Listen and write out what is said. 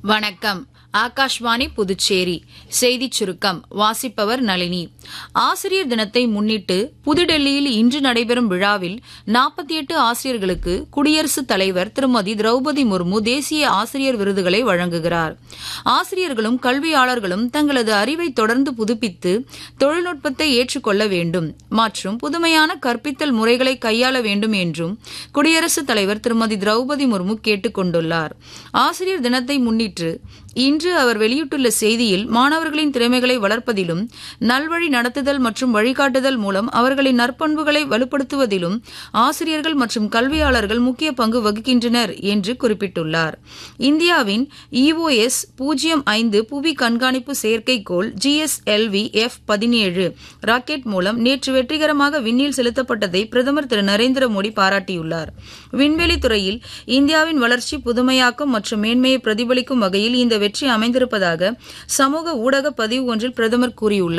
வணக்கம் ஆகாஷ்வாணி புதுச்சேரி செய்திச் சுருக்கம் வாசிப்பவர் நளினி ஆசிரியர் தினத்தை முன்னிட்டு புதுடெல்லியில் இன்று நடைபெறும் விழாவில் நாற்பத்தி எட்டு ஆசிரியர்களுக்கு குடியரசுத் தலைவர் திருமதி திரௌபதி முர்மு தேசிய ஆசிரியர் விருதுகளை வழங்குகிறார் ஆசிரியர்களும் கல்வியாளர்களும் தங்களது அறிவை தொடர்ந்து புதுப்பித்து தொழில்நுட்பத்தை ஏற்றுக்கொள்ள வேண்டும் மற்றும் புதுமையான கற்பித்தல் முறைகளை கையாள வேண்டும் என்றும் குடியரசுத் தலைவர் திருமதி திரௌபதி முர்மு கேட்டுக் கொண்டுள்ளார் ஆசிரியர் தினத்தை முன்னிட்டு இன்று அவர் வெளியிட்டுள்ள செய்தியில் மாணவர்களின் திறமைகளை வளர்ப்பதிலும் நல்வழி நடத்துதல் மற்றும் வழிகாட்டுதல் மூலம் அவர்களின் நற்பண்புகளை வலுப்படுத்துவதிலும் ஆசிரியர்கள் மற்றும் கல்வியாளர்கள் முக்கிய பங்கு வகிக்கின்றனர் என்று குறிப்பிட்டுள்ளார் இந்தியாவின் இஓஎஸ் பூஜ்ஜியம் ஐந்து புவி கண்காணிப்பு செயற்கைக்கோள் ஜிஎஸ்எல்வி எஃப் பதினேழு ராக்கெட் மூலம் நேற்று வெற்றிகரமாக விண்ணில் செலுத்தப்பட்டதை பிரதமர் திரு நரேந்திர மோடி பாராட்டியுள்ளார் விண்வெளி துறையில் இந்தியாவின் வளர்ச்சி புதுமையாக்கம் மற்றும் மேன்மையை பிரதிபலிக்கும் வகையில் இந்த வெற்றி அமைந்திருப்பதாக சமூக ஊடக பதிவு ஒன்றில் பிரதமர் கூறியுள்ளார்